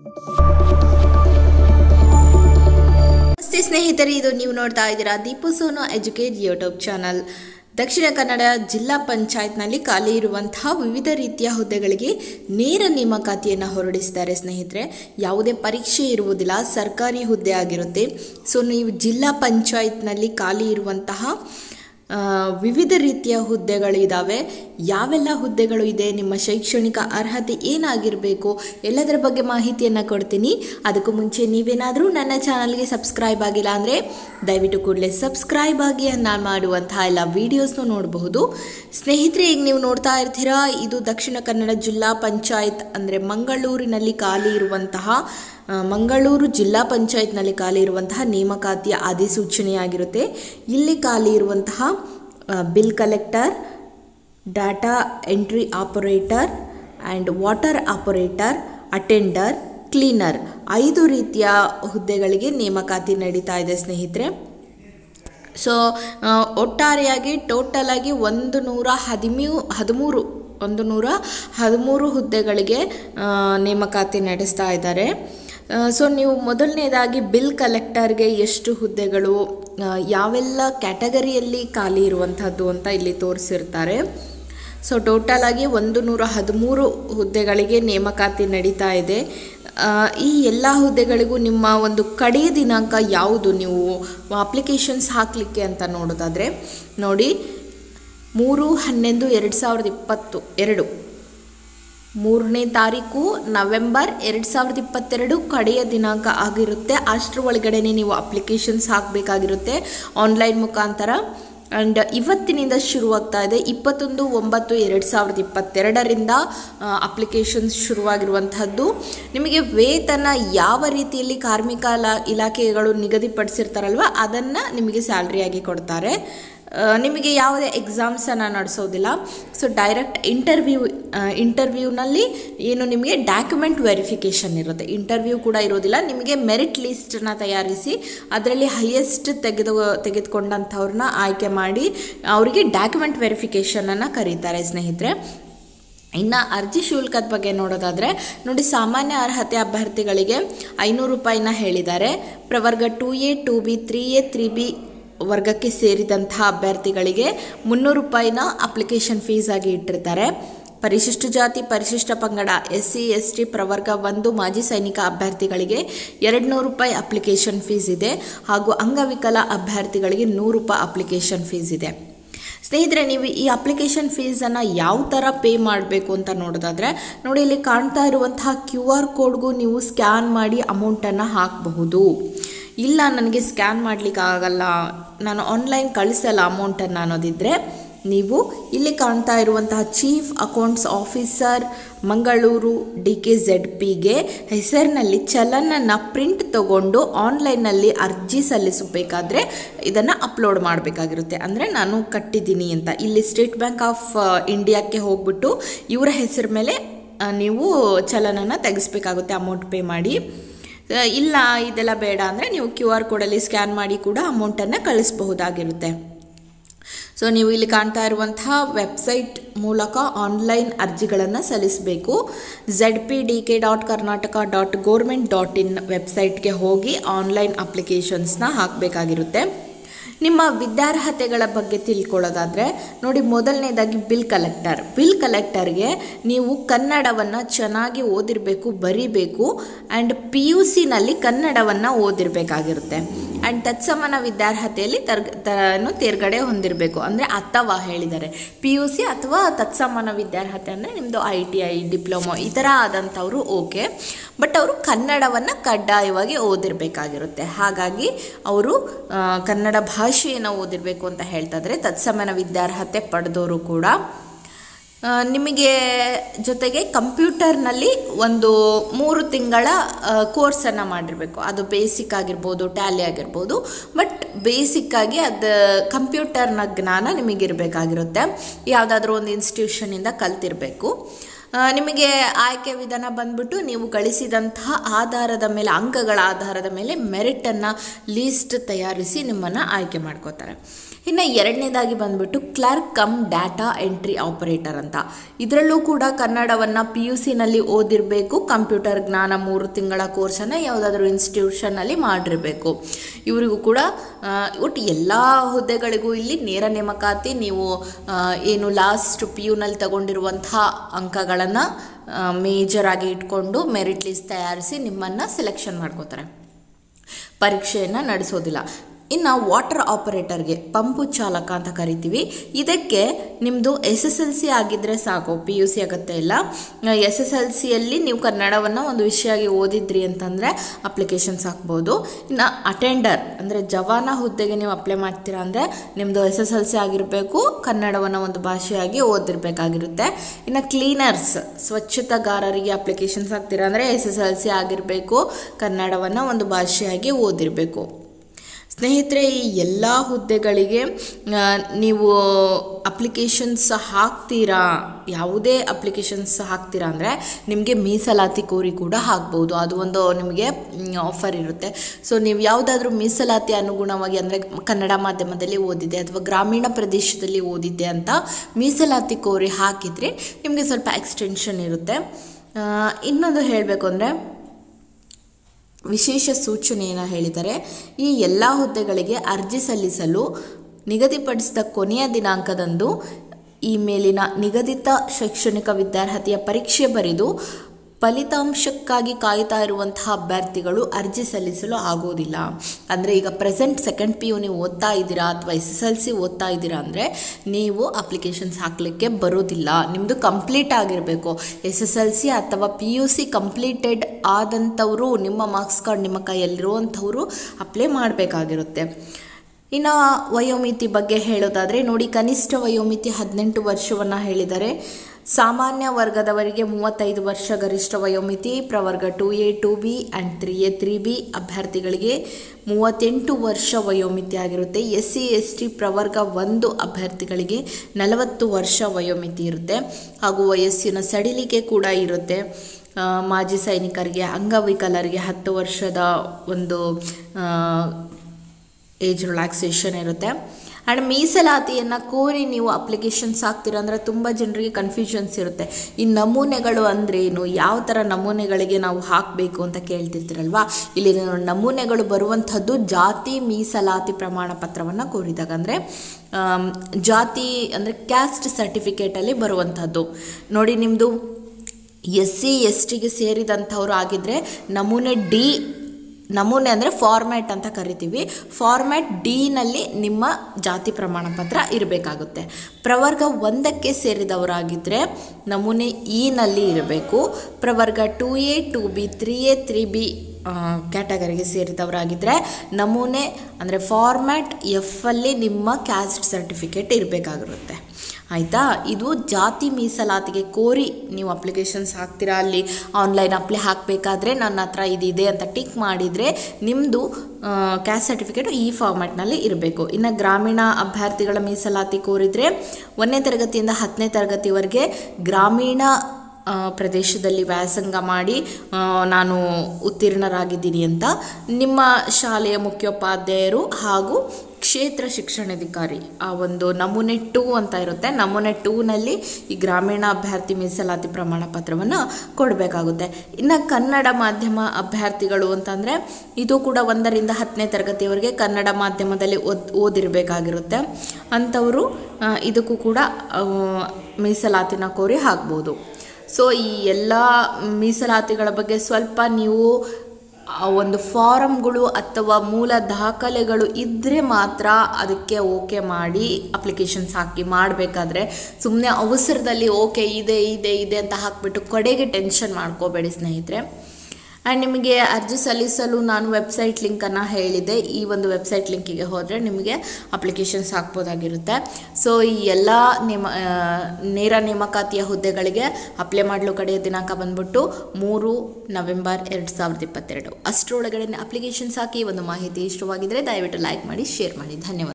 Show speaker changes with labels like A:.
A: ನಮಸ್ತೆ ಸ್ನೇಹಿತರೆ ಇದು ನೀವು ನೋಡ್ತಾ ಇದ್ದೀರಾ Deepu Sonu educate YouTube channel Dakshina Kannada ಜಿಲ್ಲಾ ಪಂಚಾಯತ್ನಲ್ಲಿ ಖಾಲಿ ಇರುವಂತಹ ವಿವಿಧ ರೀತಿಯ ಹುದ್ದೆಗಳಿಗೆ ನೇರ ನೇಮಕಾತಿಯನ್ನು ಹೊರಡಿಸಿದ್ದಾರೆ ಸ್ನೇಹಿತರೆ ಯಾವುದೇ ಪರೀಕ್ಷೆ ಇರುವುದಿಲ್ಲ ಸರ್ಕಾರಿ ಹುದ್ದೆ ಆಗಿರುತ್ತೆ ಸೊ ನೀವು ಜಿಲ್ಲಾ ಪಂಚಾಯತ್ನಲ್ಲಿ ಖಾಲಿ ಇರುವಂತಹ ಆ, ವಿವಿಧ ರೀತಿಯ ಹುದ್ದೆಗಳಿದ್ದಾವೆ ಯಾವೆಲ್ಲ ಹುದ್ದೆಗಳು ಇದೆ ನಿಮ್ಮ ಶೈಕ್ಷಣಿಕ ಅರ್ಹತೆ ಏನಾಗಿರಬೇಕು ಎಲ್ಲದರ ಬಗ್ಗೆ ಮಾಹಿತಿಯನ್ನು ಕೊಡ್ತೀನಿ ಅದಕ್ಕೂ ಮುಂಚೆ ನೀವೇನಾದರೂ ನನ್ನ ಚಾನಲ್ಗೆ ಸಬ್ಸ್ಕ್ರೈಬ್ ಆಗಿಲ್ಲ ಅಂದರೆ ದಯವಿಟ್ಟು ಕೂಡಲೇ ಸಬ್ಸ್ಕ್ರೈಬ್ ಆಗಿ ನಾನು ಮಾಡುವಂತಹ ಎಲ್ಲ ವೀಡಿಯೋಸ್ನು ನೋಡಬಹುದು ಸ್ನೇಹಿತರೆ ಈಗ ನೀವು ನೋಡ್ತಾ ಇರ್ತೀರಾ ಇದು ದಕ್ಷಿಣ ಕನ್ನಡ ಜಿಲ್ಲಾ ಪಂಚಾಯತ್ ಅಂದರೆ ಮಂಗಳೂರಿನಲ್ಲಿ ಖಾಲಿ ಇರುವಂತಹ ಆ, ಮಂಗಳೂರು ಜಿಲ್ಲಾ ಪಂಚಾಯತ್ನಲ್ಲಿ ಖಾಲಿ ಇರುವಂತಹ ನೇಮಕಾತಿಯ ಅಧಿಸೂಚನೆಯಾಗಿರುತ್ತೆ ಇಲ್ಲಿ ಖಾಲಿ ಇರುವಂತಹ ಆ, bill collector data entry operator and water operator attender cleaner ಐದು ರೀತಿಯ ಹುದ್ದೆಗಳಿಗೆ ನೇಮಕಾತಿ ನಡೀತಾ ಇದೆ ಸ್ನೇಹಿತರೆ ಸೊ ಆ, ಒಟ್ಟಾರೆಯಾಗಿ ಟೋಟಲ್ ಆಗಿ ಒಂದು ನೂರ ಹದಿಮೂ ಹದಿಮೂರು ಒಂದು ನೂರ ಹದಿಮೂರು ಹುದ್ದೆಗಳಿಗೆ ಆ, ನೇಮಕಾತಿ ನಡೆಸ್ತಾ ಇದ್ದಾರೆ ಸೊ ನೀವು ಮೊದಲನೇದಾಗಿ ಬಿಲ್ ಕಲೆಕ್ಟರ್ಗೆ ಎಷ್ಟು ಹುದ್ದೆಗಳು ಆ, ಯಾವೆಲ್ಲ ಕ್ಯಾಟಗರಿಯಲ್ಲಿ ಖಾಲಿ ಇರುವಂಥದ್ದು ಅಂತ ಇಲ್ಲಿ ತೋರಿಸಿರ್ತಾರೆ ಸೊ ಟೋಟಲ್ ಆಗಿ ಒಂದು ನೂರ ಹದಿಮೂರು ಹುದ್ದೆಗಳಿಗೆ ನೇಮಕಾತಿ ನಡೀತಾ ಇದೆ ಆ, ಈ ಎಲ್ಲ ಹುದ್ದೆಗಳಿಗೂ ನಿಮ್ಮ ಒಂದು ಕಡೆಯ ದಿನಾಂಕ ಯಾವುದು ನೀವು ಅಪ್ಲಿಕೇಶನ್ಸ್ ಹಾಕಲಿಕ್ಕೆ ಅಂತ ನೋಡೋದಾದರೆ ನೋಡಿ ಮೂರು ಹನ್ನೊಂದು ಎರಡು ಸಾವಿರದ ಇಪ್ಪತ್ತು ಎರಡು ಮೂರನೇ ತಾರೀಕು ನವೆಂಬರ್ ಎರಡು ಸಾವಿರದ ಇಪ್ಪತ್ತೆರಡು ಕಡೆಯ ದಿನಾಂಕ ಆಗಿರುತ್ತೆ ಅಷ್ಟರ ಒಳಗಡೆನೆ ನೀವು ಅಪ್ಲಿಕೇಶನ್ಸ್ ಹಾಕಬೇಕಾಗಿರುತ್ತೆ ಆನ್ಲೈನ್ ಮುಖಾಂತರ ಆ್ಯಂಡ್ ಇವತ್ತಿನಿಂದ ಶುರುವಾಗ್ತಾ ಇದೆ ಇಪ್ಪತ್ತೊಂದು ಒಂಬತ್ತು ಎರಡು ಸಾವಿರದ ಇಪ್ಪತ್ತೆರಡರಿಂದ ಅಪ್ಲಿಕೇಶನ್ಸ್ ಶುರುವಾಗಿರುವಂಥದ್ದು ನಿಮಗೆ ವೇತನ ಯಾವ ರೀತಿಯಲ್ಲಿ ಕಾರ್ಮಿಕ ಇಲಾ ಇಲಾಖೆಗಳು ನಿಗದಿಪಡಿಸಿರ್ತಾರಲ್ವ ಅದನ್ನು ನಿಮಗೆ ಸ್ಯಾಲ್ರಿಯಾಗಿ ಕೊಡ್ತಾರೆ ಆ, ನಿಮಗೆ ಯಾವುದೇ ಎಕ್ಸಾಮ್ಸನ್ನು ನಡೆಸೋದಿಲ್ಲ ಸೊ ಡೈರೆಕ್ಟ್ ಇಂಟರ್ವ್ಯೂ ಇಂಟರ್ವ್ಯೂನಲ್ಲಿ ಏನು ನಿಮಗೆ ಡಾಕ್ಯುಮೆಂಟ್ ವೆರಿಫಿಕೇಷನ್ ಇರುತ್ತೆ ಇಂಟರ್ವ್ಯೂ ಕೂಡ ಇರೋದಿಲ್ಲ ನಿಮಗೆ ಮೆರಿಟ್ ಲಿಸ್ಟನ್ನು ತಯಾರಿಸಿ ಅದರಲ್ಲಿ ಹೈಯೆಸ್ಟ್ ತೆಗೆದು ತೆಗೆದುಕೊಂಡಂಥವ್ರನ್ನ ಆಯ್ಕೆ ಮಾಡಿ ಅವರಿಗೆ ಡಾಕ್ಯುಮೆಂಟ್ ವೆರಿಫಿಕೇಷನನ್ನು ಕರೀತಾರೆ ಸ್ನೇಹಿತರೆ ಇನ್ನು ಅರ್ಜಿ ಶುಲ್ಕದ ಬಗ್ಗೆ ನೋಡೋದಾದರೆ ನೋಡಿ ಸಾಮಾನ್ಯ ಅರ್ಹತೆ ಅಭ್ಯರ್ಥಿಗಳಿಗೆ ಐನೂರು ರೂಪಾಯಿನ ಹೇಳಿದ್ದಾರೆ ಪ್ರವರ್ಗ two A two B three A three B ವರ್ಗಕ್ಕೆ ಸೇರಿದಂತಹ ಅಭ್ಯರ್ಥಿಗಳಿಗೆ ಮುನ್ನೂರು ರೂಪಾಯಿನ ಅಪ್ಲಿಕೇಶನ್ ಫೀಸ್ ಆಗಿ ಇಟ್ಟಿರ್ತಾರೆ ಪರಿಶಿಷ್ಟ ಜಾತಿ ಪರಿಶಿಷ್ಟ ಪಂಗಡ ಎಸ್ ಸಿ ಎಸ್ ಟಿ ಪ್ರವರ್ಗ ಒಂದು ಮಾಜಿ ಸೈನಿಕ ಅಭ್ಯರ್ಥಿಗಳಿಗೆ ಎರಡು ನೂರು ರೂಪಾಯಿ ಅಪ್ಲಿಕೇಶನ್ ಫೀಸ್ ಇದೆ ಹಾಗೂ ಅಂಗವಿಕಲ ಅಭ್ಯರ್ಥಿಗಳಿಗೆ ನೂರು ರೂಪಾಯಿ ಅಪ್ಲಿಕೇಶನ್ ಫೀಸ್ ಇದೆ ಸ್ನೇಹಿತರೆ ನೀವು ಈ ಅಪ್ಲಿಕೇಶನ್ ಫೀಸನ್ನು ಯಾವ ಥರ ಪೇ ಮಾಡಬೇಕು ಅಂತ ನೋಡೋದಾದರೆ ನೋಡಿ ಇಲ್ಲಿ ಕಾಣ್ತಾ ಇರುವಂತಹ ಕ್ಯೂ ಆರ್ ಕೋಡ್ಗೂ ನೀವು ಸ್ಕ್ಯಾನ್ ಮಾಡಿ ಅಮೌಂಟನ್ನು ಹಾಕಬಹುದು ಇಲ್ಲ ನನಗೆ ಸ್ಕ್ಯಾನ್ ಮಾಡಲಿಕ್ಕೆ ಆಗಲ್ಲ ನಾನು ಆನ್ಲೈನ್ ಕಳಿಸಲ್ಲ ಅಮೌಂಟನ್ನು ಅನ್ನೋದಿದ್ದರೆ ನೀವು ಇಲ್ಲಿ ಕಾಣ್ತಾ ಇರುವಂತಹ chief accounts officer Mangaluru D K Z ಪಿಗೆ ಹೆಸರಿನಲ್ಲಿ ಚಲನನ್ನು ಪ್ರಿಂಟ್ ತಗೊಂಡು ಆನ್ಲೈನಲ್ಲಿ ಅರ್ಜಿ ಸಲ್ಲಿಸಬೇಕಾದ್ರೆ ಇದನ್ನು ಅಪ್ಲೋಡ್ ಮಾಡಬೇಕಾಗಿರುತ್ತೆ ಅಂದರೆ ನಾನು ಕಟ್ಟಿದ್ದೀನಿ ಅಂತ ಇಲ್ಲಿ ಸ್ಟೇಟ್ ಬ್ಯಾಂಕ್ ಆಫ್ ಇಂಡಿಯಾಕ್ಕೆ ಹೋಗ್ಬಿಟ್ಟು ಇವರ ಹೆಸರ ಮೇಲೆ ಆ, ನೀವು ಚಲನನ ತೆಗೆಸ್ಬೇಕಾಗುತ್ತೆ ಅಮೌಂಟ್ ಪೇ ಮಾಡಿ ಆ, ಇಲ್ಲ ಇದೆಲ್ಲ ಬೇಡ ಅಂದರೆ ನೀವು ಕ್ಯೂ ಆರ್ ಕೋಡಲ್ಲಿ ಸ್ಕ್ಯಾನ್ ಮಾಡಿ ಕೂಡ ಅಮೌಂಟನ್ನು ಕಳಿಸಬಹುದಾಗಿರುತ್ತೆ ಸೊ ನೀವು ಇಲ್ಲಿ ಕಾಣ್ತಾ ಇರುವಂತಹ ವೆಬ್ಸೈಟ್ ಮೂಲಕ ಆನ್ಲೈನ್ ಅರ್ಜಿಗಳನ್ನು ಸಲ್ಲಿಸಬೇಕು Z P D K dot Karnataka dot government dot in ವೆಬ್ಸೈಟ್ಗೆ ಹೋಗಿ ಆನ್ಲೈನ್ ಅಪ್ಲಿಕೇಶನ್ಸ್ನ ಹಾಕಬೇಕಾಗಿರುತ್ತೆ ನಿಮ್ಮ ವಿದ್ಯಾರ್ಹತೆಗಳ ಬಗ್ಗೆ ತಿಳ್ಕೊಳ್ಳೋದಾದರೆ ನೋಡಿ ಮೊದಲನೇದಾಗಿ ಬಿಲ್ ಕಲೆಕ್ಟರ್ ಬಿಲ್ ಕಲೆಕ್ಟರ್ಗೆ ನೀವು ಕನ್ನಡವನ್ನು ಚೆನ್ನಾಗಿ ಓದಿರಬೇಕು ಬರಿಬೇಕು ಆ್ಯಂಡ್ ಪಿ ಯು ಸಿನಲ್ಲಿ ಕನ್ನಡವನ್ನು ಓದಿರಬೇಕಾಗಿರುತ್ತೆ ಆ್ಯಂಡ್ ತತ್ಸಮಾನ ವಿದ್ಯಾರ್ಹತೆಯಲ್ಲಿ ತರ್ ತನು ತೇರ್ಗಡೆ ಹೊಂದಿರಬೇಕು ಅಂದರೆ ಅಥವಾ ಹೇಳಿದ್ದಾರೆ ಪಿ ಯು ಸಿ ಅಥವಾ ತತ್ಸಮಾನ ವಿದ್ಯಾರ್ಹತೆ ಅಂದರೆ ನಿಮ್ಮದು ಐ ಟಿ ಐ ಡಿಪ್ಲೊಮೊ ಈ ಥರ ಆದಂಥವರು ಓಕೆ ಬಟ್ ಅವರು ಕನ್ನಡವನ್ನು ಕಡ್ಡಾಯವಾಗಿ ಓದಿರಬೇಕಾಗಿರುತ್ತೆ ಹಾಗಾಗಿ ಅವರು ಆ, ಕನ್ನಡ ಭಾಷೆಯನ್ನು ಓದಿರಬೇಕು ಅಂತ ಹೇಳ್ತಾ ಇದ್ದಾರೆ ತತ್ಸಮಾನ ವಿದ್ಯಾರ್ಹತೆ ಪಡೆದವರು ಕೂಡ ಆ, ನಿಮಗೆ ಜೊತೆಗೆ ಕಂಪ್ಯೂಟರ್ನಲ್ಲಿ ಒಂದು ಮೂರು ತಿಂಗಳ ಕೋರ್ಸನ್ನು ಮಾಡಿರಬೇಕು ಅದು ಬೇಸಿಕ್ ಆಗಿರ್ಬೋದು ಟ್ಯಾಲಿ ಆಗಿರ್ಬೋದು ಬಟ್ ಬೇಸಿಕ್ಕಾಗಿ ಅದು ಕಂಪ್ಯೂಟರ್ನ ಜ್ಞಾನ ನಿಮಗಿರಬೇಕಾಗಿರುತ್ತೆ ಯಾವುದಾದ್ರೂ ಒಂದು ಇನ್ಸ್ಟಿಟ್ಯೂಷನಿಂದ ಕಲ್ತಿರಬೇಕು ಆ, ನಿಮಗೆ ಆಯ್ಕೆ ವಿಧಾನ ಬಂದ್ಬಿಟ್ಟು ನೀವು ಗಳಿಸಿದಂತಹ ಆಧಾರದ ಮೇಲೆ ಅಂಕಗಳ ಆಧಾರದ ಮೇಲೆ ಮೆರಿಟನ್ನು ಲೀಸ್ಟ್ ತಯಾರಿಸಿ ನಿಮ್ಮನ್ನು ಆಯ್ಕೆ ಮಾಡ್ಕೋತಾರೆ ಇನ್ನು ಎರಡನೇದಾಗಿ ಬಂದ್ಬಿಟ್ಟು clerk cum data entry operator ಅಂತ ಇದರಲ್ಲೂ ಕೂಡ ಕನ್ನಡವನ್ನು ಪಿ ಯು ಸಿನಲ್ಲಿ ಓದಿರಬೇಕು ಕಂಪ್ಯೂಟರ್ ಜ್ಞಾನ ಮೂರು ತಿಂಗಳ ಕೋರ್ಸನ್ನು ಯಾವುದಾದ್ರೂ ಇನ್ಸ್ಟಿಟ್ಯೂಷನಲ್ಲಿ ಮಾಡಿರಬೇಕು ಇವರಿಗೂ ಕೂಡ ಆ, ಒಟ್ಟು ಎಲ್ಲ ಹುದ್ದೆಗಳಿಗೂ ಇಲ್ಲಿ ನೇರ ನೇಮಕಾತಿ ನೀವು ಆ, ಏನು ಲಾಸ್ಟ್ ಪಿ ಯುನಲ್ಲಿ ತಗೊಂಡಿರುವಂತಹ ಅಂಕಗಳನ್ನು ಮೇಜರ್ ಆಗಿ ಇಟ್ಕೊಂಡು ಮೆರಿಟ್ ಲಿಸ್ಟ್ ತಯಾರಿಸಿ ನಿಮ್ಮನ್ನು ಸೆಲೆಕ್ಷನ್ ಮಾಡ್ಕೋತಾರೆ ಪರೀಕ್ಷೆಯನ್ನು ನಡೆಸೋದಿಲ್ಲ ಇನ್ನು ವಾಟರ್ ಆಪರೇಟರ್ಗೆ ಪಂಪು ಚಾಲಕ ಅಂತ ಕರಿತೀವಿ ಇದಕ್ಕೆ ನಿಮ್ಮದು ಎಸ್ ಎಸ್ ಎಲ್ ಸಿ ಆಗಿದ್ದರೆ ಸಾಕು ಪಿ ಯು ಸಿ ಅಗತ್ಯ ಇಲ್ಲ ಎಸ್ ಎಸ್ ಎಲ್ ಸಿಯಲ್ಲಿ ನೀವು ಕನ್ನಡವನ್ನು ಒಂದು ವಿಷಯವಾಗಿ ಓದಿದ್ರಿ ಅಂತಂದರೆ ಅಪ್ಲಿಕೇಶನ್ಸ್ ಹಾಕ್ಬೋದು ಇನ್ನು ಅಟೆಂಡರ್ ಅಂದರೆ ಜವಾನ ಹುದ್ದೆಗೆ ನೀವು ಅಪ್ಲೈ ಮಾಡ್ತೀರಾ ಅಂದರೆ ನಿಮ್ಮದು ಎಸ್ ಎಸ್ ಎಲ್ ಸಿ ಆಗಿರಬೇಕು ಕನ್ನಡವನ್ನು ಒಂದು ಭಾಷೆಯಾಗಿ ಓದಿರಬೇಕಾಗಿರುತ್ತೆ ಇನ್ನು ಕ್ಲೀನರ್ಸ್ ಸ್ವಚ್ಛತಾಗಾರರಿಗೆ ಅಪ್ಲಿಕೇಶನ್ಸ್ ಹಾಕ್ತೀರಾ ಅಂದರೆ ಎಸ್ ಎಸ್ ಎಲ್ ಸಿ ಆಗಿರಬೇಕು ಕನ್ನಡವನ್ನು ಒಂದು ಭಾಷೆಯಾಗಿ ಓದಿರಬೇಕು ಸ್ನೇಹಿತರೆ ಈ ಎಲ್ಲ ಹುದ್ದೆಗಳಿಗೆ ಆ, ನೀವು ಅಪ್ಲಿಕೇಶನ್ಸ್ ಹಾಕ್ತೀರಾ ಯಾವುದೇ ಅಪ್ಲಿಕೇಶನ್ಸ್ ಹಾಕ್ತೀರಾ ಅಂದರೆ ನಿಮಗೆ ಮೀಸಲಾತಿ ಕೋರಿ ಕೂಡ ಹಾಕ್ಬೋದು ಅದು ಒಂದು ನಿಮಗೆ ಆಫರ್ ಇರುತ್ತೆ ಸೊ ನೀವು ಯಾವುದಾದ್ರೂ ಮೀಸಲಾತಿ ಅನುಗುಣವಾಗಿ ಅಂದರೆ ಕನ್ನಡ ಮಾಧ್ಯಮದಲ್ಲಿ ಓದಿದೆ ಅಥವಾ ಗ್ರಾಮೀಣ ಪ್ರದೇಶದಲ್ಲಿ ಓದಿದ್ದೆ ಅಂತ ಮೀಸಲಾತಿ ಕೋರಿ ಹಾಕಿದರೆ ನಿಮಗೆ ಸ್ವಲ್ಪ ಎಕ್ಸ್ಟೆನ್ಷನ್ ಇರುತ್ತೆ ಆ, ಇನ್ನೊಂದು ಹೇಳಬೇಕು ಅಂದರೆ ವಿಶೇಷ ಸೂಚನೆಯನ್ನು ಹೇಳಿದರೆ ಈ ಎಲ್ಲ ಹುದ್ದೆಗಳಿಗೆ ಅರ್ಜಿ ಸಲ್ಲಿಸಲು ನಿಗದಿಪಡಿಸಿದ ಕೊನೆಯ ದಿನಾಂಕದಂದು ಈ ಮೇಲಿನ ನಿಗದಿತ ಶೈಕ್ಷಣಿಕ ವಿದ್ಯಾರ್ಹತೆಯ ಪರೀಕ್ಷೆ ಬರೆದು ಫಲಿತಾಂಶಕ್ಕಾಗಿ ಕಾಯ್ತಾ ಇರುವಂತಹ ಅಭ್ಯರ್ಥಿಗಳು ಅರ್ಜಿ ಸಲ್ಲಿಸಲು ಆಗೋದಿಲ್ಲ ಅಂದರೆ ಈಗ ಪ್ರೆಸೆಂಟ್ ಸೆಕೆಂಡ್ ಪಿ ಯು ನೀವು ಓದ್ತಾ ಇದ್ದೀರಾ ಅಥವಾ ಎಸ್ ಎಸ್ ಎಲ್ ಸಿ ಓದ್ತಾ ಇದ್ದೀರಾ ಅಂದರೆ ನೀವು ಅಪ್ಲಿಕೇಶನ್ಸ್ ಹಾಕಲಿಕ್ಕೆ ಬರೋದಿಲ್ಲ ನಿಮ್ಮದು ಕಂಪ್ಲೀಟ್ ಆಗಿರಬೇಕು ಎಸ್ ಎಸ್ ಎಲ್ ಸಿ ಅಥವಾ ಪಿ ಯು ಸಿ ಕಂಪ್ಲೀಟೆಡ್ ಆದಂಥವರು ನಿಮ್ಮ ಮಾರ್ಕ್ಸ್ ಕಾರ್ಡ್ ನಿಮ್ಮ ಕೈಯಲ್ಲಿರುವಂಥವರು ಅಪ್ಲೈ ಮಾಡಬೇಕಾಗಿರುತ್ತೆ ಇನ್ನು ವಯೋಮಿತಿ ಬಗ್ಗೆ ಹೇಳೋದಾದರೆ ನೋಡಿ ಕನಿಷ್ಠ ವಯೋಮಿತಿ ಹದಿನೆಂಟು ವರ್ಷವನ್ನು ಹೇಳಿದ್ದಾರೆ ಸಾಮಾನ್ಯ ವರ್ಗದವರಿಗೆ ಮೂವತ್ತೈದು ವರ್ಷ ಗರಿಷ್ಠ ವಯೋಮಿತಿ ಪ್ರವರ್ಗ two A two B and three A three B ಅಭ್ಯರ್ಥಿಗಳಿಗೆ ಮೂವತ್ತೆಂಟು ವರ್ಷ ವಯೋಮಿತಿ ಆಗಿರುತ್ತೆ ಎಸ್ ಸಿ ಎಸ್ ಟಿ ಪ್ರವರ್ಗ ಒಂದು ಅಭ್ಯರ್ಥಿಗಳಿಗೆ ನಲವತ್ತು ವರ್ಷ ವಯೋಮಿತಿ ಇರುತ್ತೆ ಹಾಗೂ ವಯಸ್ಸಿನ ಸಡಿಲಿಕೆ ಕೂಡ ಇರುತ್ತೆ ಆ, ಮಾಜಿ ಸೈನಿಕರಿಗೆ ಅಂಗವಿಕಲರಿಗೆ ಹತ್ತು ವರ್ಷದ ಒಂದು ಆ, ಏಜ್ ರಿಲ್ಯಾಕ್ಸೇಷನ್ ಇರುತ್ತೆ ಆ್ಯಂಡ್ ಮೀಸಲಾತಿಯನ್ನು ಕೋರಿ ನೀವು ಅಪ್ಲಿಕೇಶನ್ಸ್ ಹಾಕ್ತೀರ ಅಂದರೆ ತುಂಬ ಜನರಿಗೆ ಕನ್ಫ್ಯೂಷನ್ಸ್ ಇರುತ್ತೆ ಈ ನಮೂನೆಗಳು ಅಂದ್ರೇನು ಯಾವ ಥರ ನಮೂನೆಗಳಿಗೆ ನಾವು ಹಾಕಬೇಕು ಅಂತ ಕೇಳ್ತಿರ್ತೀರಲ್ವಾ ಇಲ್ಲಿ ನಮೂನೆಗಳು ಬರುವಂಥದ್ದು ಜಾತಿ ಮೀಸಲಾತಿ ಪ್ರಮಾಣ ಪತ್ರವನ್ನು ಕೋರಿದಾಗ ಅಂದರೆ ಆಮ್, ಜಾತಿ ಅಂದರೆ ಕ್ಯಾಸ್ಟ್ ಸರ್ಟಿಫಿಕೇಟಲ್ಲಿ ಬರುವಂಥದ್ದು ನೋಡಿ ನಿಮ್ಮದು ಎಸ್ ಸಿ ಎಸ್ ಟಿಗೆ ಸೇರಿದಂಥವ್ರು ಆಗಿದ್ದರೆ ನಮೂನೆ ಡಿ ನಮೂನೆ ಅಂದರೆ ಫಾರ್ಮ್ಯಾಟ್ ಅಂತ ಕರಿತೀವಿ ಫಾರ್ಮ್ಯಾಟ್ ಡಿನಲ್ಲಿ ನಿಮ್ಮ ಜಾತಿ ಪ್ರಮಾಣ ಪತ್ರ ಇರಬೇಕಾಗುತ್ತೆ ಪ್ರವರ್ಗ ಒಂದಕ್ಕೆ ಸೇರಿದವರಾಗಿದ್ದರೆ ನಮೂನೆ ಇನಲ್ಲಿ ಇರಬೇಕು ಪ್ರವರ್ಗ two A two B three A three B ಕ್ಯಾಟಗರಿಗೆ ಸೇರಿದವರಾಗಿದ್ದರೆ ನಮೂನೆ ಅಂದರೆ ಫಾರ್ಮ್ಯಾಟ್ ಎಫಲ್ಲಿ ನಿಮ್ಮ ಕ್ಯಾಸ್ಟ್ ಸರ್ಟಿಫಿಕೇಟ್ ಇರಬೇಕಾಗಿರುತ್ತೆ ಆಯಿತಾ ಇದು ಜಾತಿ ಮೀಸಲಾತಿಗೆ ಕೋರಿ ನೀವು ಅಪ್ಲಿಕೇಶನ್ಸ್ ಹಾಕ್ತೀರಾ ಅಲ್ಲಿ ಆನ್ಲೈನ್ ಅಪ್ಲೈ ಹಾಕಬೇಕಾದ್ರೆ ನನ್ನ ಹತ್ರ ಇದಿದೆ ಅಂತ ಟಿಕ್ ಮಾಡಿದರೆ ನಿಮ್ಮದು ಕ್ಯಾಸ್ಟ್ ಸರ್ಟಿಫಿಕೇಟು ಈ ಫಾರ್ಮ್ಯಾಟ್ನಲ್ಲಿ ಇರಬೇಕು ಇನ್ನು ಗ್ರಾಮೀಣ ಅಭ್ಯರ್ಥಿಗಳ ಮೀಸಲಾತಿ ಕೋರಿದರೆ ಒಂದನೇ ತರಗತಿಯಿಂದ ಹತ್ತನೇ ತರಗತಿವರೆಗೆ ಗ್ರಾಮೀಣ ಆ, ಪ್ರದೇಶದಲ್ಲಿ ವ್ಯಾಸಂಗ ಮಾಡಿ ಆ, ನಾನು ಉತ್ತೀರ್ಣರಾಗಿದ್ದೀನಿ ಅಂತ ನಿಮ್ಮ ಶಾಲೆಯ ಮುಖ್ಯೋಪಾಧ್ಯಾಯರು ಹಾಗೂ ಕ್ಷೇತ್ರ ಶಿಕ್ಷಣಾಧಿಕಾರಿ ಆ ಒಂದು ನಮೂನೆ ಟೂ ಅಂತ ಇರುತ್ತೆ ನಮೂನೆ ಟೂನಲ್ಲಿ ಈ ಗ್ರಾಮೀಣ ಅಭ್ಯರ್ಥಿ ಮೀಸಲಾತಿ ಪ್ರಮಾಣ ಪತ್ರವನ್ನು ಕೊಡಬೇಕಾಗುತ್ತೆ ಇನ್ನು ಕನ್ನಡ ಮಾಧ್ಯಮ ಅಭ್ಯರ್ಥಿಗಳು ಅಂತಂದರೆ ಇದು ಕೂಡ ಒಂದರಿಂದ ಹತ್ತನೇ ತರಗತಿಯವರೆಗೆ ಕನ್ನಡ ಮಾಧ್ಯಮದಲ್ಲಿ ಓದ್ ಓದಿರಬೇಕಾಗಿರುತ್ತೆ ಅಂಥವರು ಆ, ಇದಕ್ಕೂ ಕೂಡ ಆ, ಮೀಸಲಾತಿನ ಕೋರಿ ಹಾಕ್ಬೋದು ಸೊ ಈ ಎಲ್ಲ ಮೀಸಲಾತಿಗಳ ಬಗ್ಗೆ ಸ್ವಲ್ಪ ನೀವು ಆ ಒಂದು ಫಾರಮ್ಗಳು ಅಥವಾ ಮೂಲ ದಾಖಲೆಗಳು ಇದ್ದರೆ ಮಾತ್ರ ಅದಕ್ಕೆ ಓಕೆ ಮಾಡಿ ಅಪ್ಲಿಕೇಶನ್ಸ್ ಹಾಕಿ ಮಾಡಬೇಕಾದ್ರೆ ಸುಮ್ಮನೆ ಅವಸರದಲ್ಲಿ ಓಕೆ ಇದೆ ಇದೆ ಇದೆ ಅಂತ ಹಾಕ್ಬಿಟ್ಟು ಕಡೆಗೆ ಟೆನ್ಷನ್ ಮಾಡ್ಕೋಬೇಡಿ ಸ್ನೇಹಿತರೆ ಆ್ಯಂಡ್ ನಿಮಗೆ ಅರ್ಜಿ ಸಲ್ಲಿಸಲು ನಾನು ವೆಬ್ಸೈಟ್ ಲಿಂಕನ್ನು ಹೇಳಿದೆ ಈ ಒಂದು ವೆಬ್ಸೈಟ್ ಲಿಂಕಿಗೆ ಹೋದರೆ ನಿಮಗೆ ಅಪ್ಲಿಕೇಶನ್ಸ್ ಹಾಕ್ಬೋದಾಗಿರುತ್ತೆ ಸೊ ಈ ಎಲ್ಲ ನೇಮ ಆ, ನೇರ ನೇಮಕಾತಿಯ ಹುದ್ದೆಗಳಿಗೆ ಅಪ್ಲೈ ಮಾಡಲು ಕಡೆಯ ದಿನಾಂಕ ಬಂದ್ಬಿಟ್ಟು ಮೂರು ನವೆಂಬರ್ ಎರಡು ಸಾವಿರದ ಇಪ್ಪತ್ತೆರಡು ಅಷ್ಟರೊಳಗಡೆ ಅಪ್ಲಿಕೇಶನ್ಸ್ ಹಾಕಿ ಈ ಒಂದು ಮಾಹಿತಿ ಇಷ್ಟವಾಗಿದ್ದರೆ ದಯವಿಟ್ಟು ಲೈಕ್ ಮಾಡಿ ಶೇರ್ ಮಾಡಿ ಧನ್ಯವಾದ